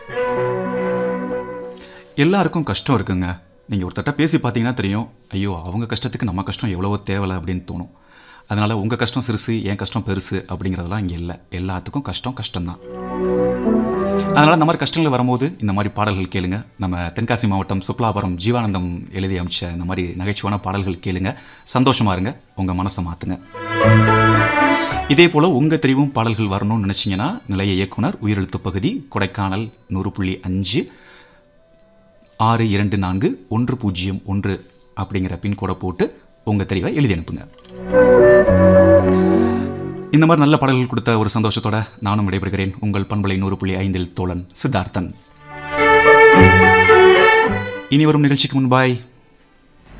எல்லாருக்கும் கஷ்டம் இருக்குங்க நீங்கள் ஒருத்தட்ட பேசி பார்த்தீங்கன்னா தெரியும் ஐயோ அவங்க கஷ்டத்துக்கு நம்ம கஷ்டம் எவ்வளவோ தேவலை அப்படின்னு தோணும் அதனால் உங்கள் கஷ்டம் சிறுசு என் கஷ்டம் பெருசு அப்படிங்கிறதெல்லாம் இங்கே இல்லை எல்லாத்துக்கும் கஷ்டம் கஷ்டம்தான் அதனால் இந்த மாதிரி கஷ்டங்கள் வரும்போது இந்த மாதிரி பாடல்கள் கேளுங்க நம்ம தென்காசி மாவட்டம் சுக்லாபுரம் ஜீவானந்தம் எழுதி அமைச்ச இந்த மாதிரி நகைச்சுவான பாடல்கள் கேளுங்க சந்தோஷமா இருங்க உங்கள் மனசை மாற்றுங்க இதே போல் உங்கள் தெரிவும் பாடல்கள் வரணும்னு நினச்சிங்கன்னா நிலைய இயக்குனர் உயிரெழுத்து பகுதி கொடைக்கானல் நூறு புள்ளி அஞ்சு ஆறு இரண்டு நான்கு ஒன்று பூஜ்ஜியம் ஒன்று அப்படிங்கிற பின்கோடை போட்டு உங்கள் தெரிவை எழுதி அனுப்புங்க இந்த மாதிரி நல்ல பாடல்கள் கொடுத்த ஒரு சந்தோஷத்தோட நானும் விடைபெறுகிறேன் உங்கள் பண்பலை நூறு புள்ளி ஐந்தில் தோழன் சித்தார்த்தன் இனி வரும் நிகழ்ச்சிக்கு முன்பாய்